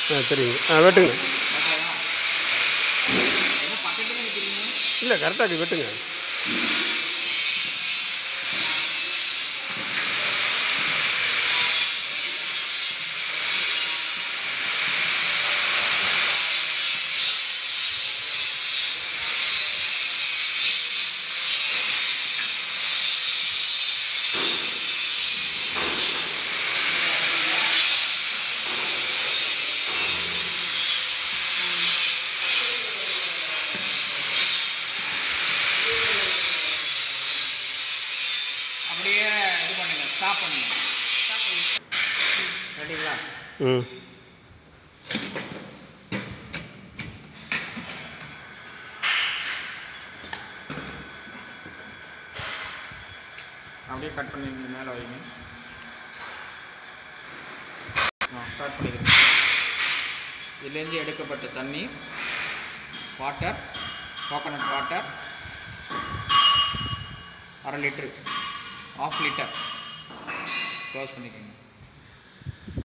ஆ சரிங்க ஆ வெட்டுங்க இல்லை கரெக்டாக இருக்கு வெட்டுங்க அப்படியே இது பண்ணுங்க ஸ்டாப் பண்ணுங்க ரெடிங்களா ம் அப்படியே கட் பண்ணி இந்த மேலே வைங்க ஆ ஸ்டார்ட் பண்ணிடுங்க இதுலேருந்து எடுக்கப்பட்ட தண்ணி வாட்டர் கோகனட் வாட்டர் அரை லிட்ரு ஆஃப் லிட்டர் க்ளோஸ் பண்ணிக்கோங்க